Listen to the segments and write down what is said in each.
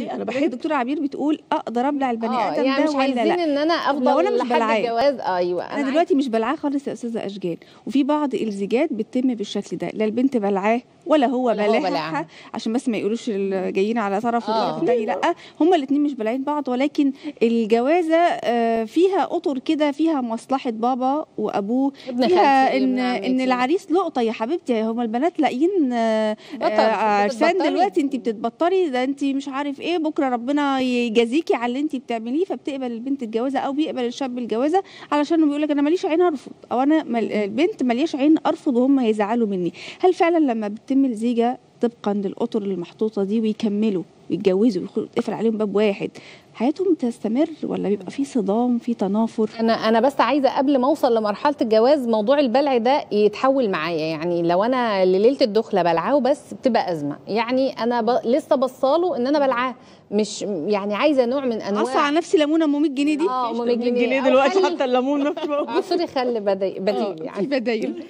انا دلوقتي بحب الدكتوره عبير بتقول اقدر ابلع البني اه ادم يعني ده مش ولا عايزين لا ان انا طب لو أنا افضل مش لحد بلعاه؟ الجواز ايوه انا دلوقتي مش بلعاه خالص يا استاذه اشجان وفي بعض الزيجات بتتم بالشكل ده لا البنت بلعاه ولا هو ولا هو بلاها بلعها. عشان بس ما يقولوش اللي جايين على طرف آه. والطرف الثاني لا هما الاثنين مش بلاعين بعض ولكن الجوازه آه، فيها اطر كده فيها مصلحه بابا وابوه ابن فيها خالتي ابن ان عمتي. ان العريس لقطه يا حبيبتي هما البنات لاقيين آه، بطل، آه، عرسان بتتبطلي. دلوقتي انت بتتبطري ده انت مش عارف ايه بكره ربنا يجازيكي على اللي انت بتعمليه فبتقبل البنت الجوازه او بيقبل الشاب الجوازه علشان بيقول لك انا ماليش عين ارفض او انا مل... البنت ماليش عين ارفض وهم يزعلوا مني هل فعلا لما بتتم الزيجه طبقا للاطر المحطوطه دي ويكملوا ويتجوزوا ويقفل عليهم باب واحد حياتهم تستمر ولا بيبقى في صدام في تنافر انا انا بس عايزه قبل ما اوصل لمرحله الجواز موضوع البلع ده يتحول معايا يعني لو انا ليله الدخله بلعاه بس بتبقى ازمه يعني انا ب... لسه بصاله ان انا بلعاه مش يعني عايزه نوع من اصل انواع على نفسي ليمونه ام 100 جنيه دي اه مفيش 100 100 جنيه جنيه أو دلوقتي خلي- حتى الليمون مش موجود عصري خل بدي- بديل في يعني بدايل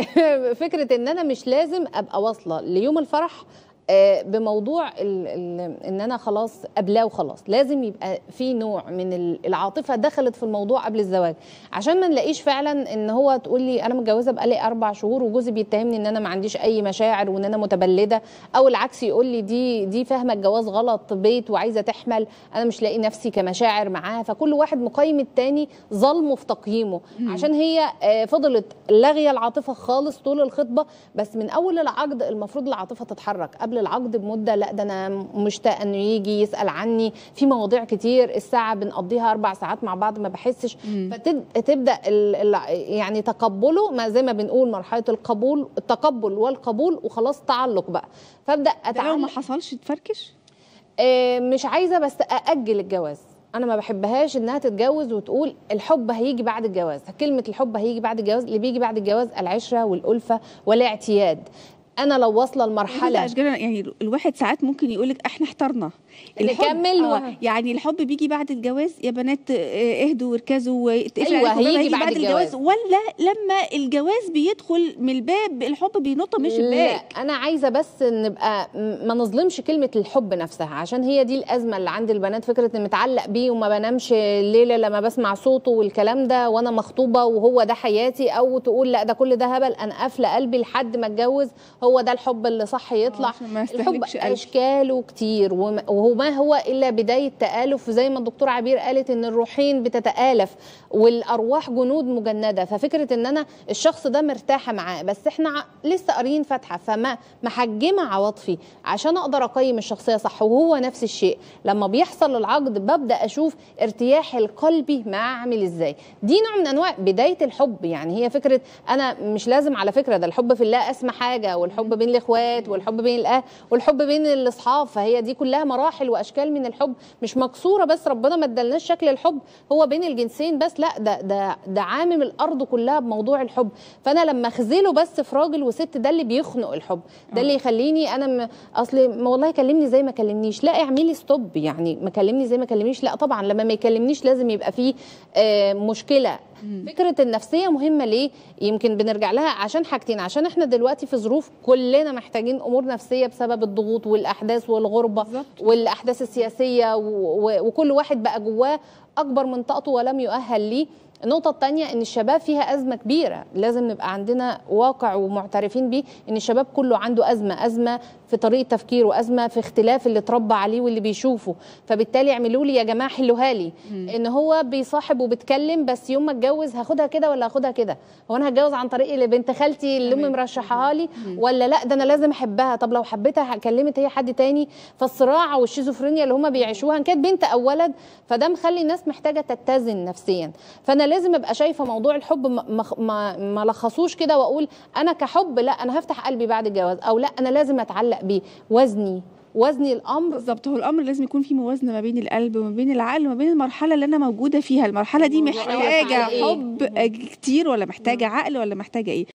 فكره ان انا مش لازم ابقى واصله ليوم الفرح آه، بموضوع ال ال ان انا خلاص قبلاه وخلاص لازم يبقى في نوع من ال- العاطفه دخلت في الموضوع قبل الزواج عشان ما نلاقيش فعلا ان هو تقول لي انا متجوزه بقالي اربع شهور وجوزي بيتهمني ان انا ما عنديش اي مشاعر وان انا متبلده او العكس يقول لي دي دي فاهمه الجواز غلط بيت وعايزه تحمل انا مش لاقي نفسي كمشاعر معاه فكل واحد مقيم التاني ظلمه في تقييمه عشان هي آه، فضلت لاغيه العاطفه خالص طول الخطبه بس من اول العقد المفروض العاطفه تتحرك قبل العقد بمده لا ده انا مشتاقه انه يجي يسال عني في مواضيع كتير الساعه بنقضيها اربع ساعات مع بعض ما بحسش فتبدا يعني تقبله ما زي ما بنقول مرحله القبول التقبل والقبول وخلاص تعلق بقى فابدا ده لو ما اتعلق حصلش تفركش آه، مش عايزه بس ااجل الجواز انا ما بحبهاش انها تتجوز وتقول الحب هيجي بعد الجواز كلمه الحب هيجي بعد الجواز اللي بيجي بعد الجواز العشره والالفه والاعتياد انا لو واصله مرحلة لمرحله أشجار يعني الواحد ساعات ممكن يقول لك احنا احترنا نكمل و- آه يعني الحب بيجي بعد الجواز يا بنات آه، اهدوا واركزوا واتقفل أيوة، عليكم الباب، هيجي بعد الجواز. ولا لما الجواز بيدخل من الباب الحب بينط من لا الشباك انا عايزه بس نبقى م- ما نظلمش كلمه الحب نفسها عشان هي دي الازمه اللي عند البنات فكره ان متعلق بيه وما بنامش الليله لما بسمع صوته والكلام ده وانا مخطوبه وهو ده حياتي او تقول لا ده كل ده هبل انا قافله قلبي لحد ما اتجوز هو ده الحب اللي صح يطلع عشان ما الحب يستهلكش قلبي. اشكاله كتير وما- وهو ما هو الا بدايه تالف زي ما الدكتوره عبير قالت ان الروحين بتتالف والارواح جنود مجنده ففكره ان انا الشخص ده مرتاحه معاه بس احنا ع- لسه قاريين فاتحه فما محجمه عواطفي عشان اقدر اقيم الشخصيه صح وهو نفس الشيء لما بيحصل العقد ببدا اشوف ارتياحي القلبي معاه عامل ازاي دي نوع من انواع بدايه الحب يعني هي فكره انا مش لازم على فكره ده الحب في الله اسمى حاجه والحب بين الاخوات والحب بين الاهل والحب بين الاصحاب فهي دي كلها مراحل واشكال من الحب مش مكسوره بس ربنا ما ادالناش شكل الحب هو بين الجنسين بس لا ده ده ده عامم الارض كلها بموضوع الحب فانا لما اخذله بس في راجل وست ده اللي بيخنق الحب ده اللي يخليني انا م... اصل ما والله كلمني زي ما كلمنيش لا اعملي ستوب يعني ما كلمني زي ما كلمنيش لا طبعا لما ما يكلمنيش لازم يبقى فيه آه مشكله فكره النفسيه مهمه ليه يمكن بنرجع لها عشان حاجتين عشان احنا دلوقتي في ظروف كلنا محتاجين امور نفسيه بسبب الضغوط والاحداث والغربه بالظبط. والاحداث السياسيه و... و... وكل واحد بقى جواه اكبر من طاقته ولم يؤهل ليه النقطة الثانية إن الشباب فيها أزمة كبيرة، لازم نبقى عندنا واقع ومعترفين بيه إن الشباب كله عنده أزمة، أزمة في طريقة تفكيره، أزمة في اختلاف اللي اتربى عليه واللي بيشوفه، فبالتالي اعملوا لي يا جماعة حلوها لي، إن هو بيصاحب وبيتكلم بس يوم ما اتجوز هاخدها كده ولا هاخدها كده؟ هو أنا هتجوز عن طريق اللي بنت خالتي اللي أمي تمام. مرشحها لي ولا لا ده أنا لازم أحبها، طب لو حبيتها كلمت هي حد تاني فالصراع والشيزوفرينيا اللي هم بيعيشوها إن كانت بنت أو ولد فده مخلي الناس محتاجة تتزن نفسيا، فأنا لازم أبقى شايفة موضوع الحب ما ما ما, ما لخصوش كده واقول انا كحب لا انا هفتح قلبي بعد الجواز او لا انا لازم اتعلق بيه وزني وزني الامر بالظبط هو الامر لازم يكون في موازنه ما بين القلب وما بين العقل وما بين المرحله اللي انا موجوده فيها المرحله دي الموضوع واقف محتاجه على إيه؟ حب كتير ولا محتاجه عقل ولا محتاجه ايه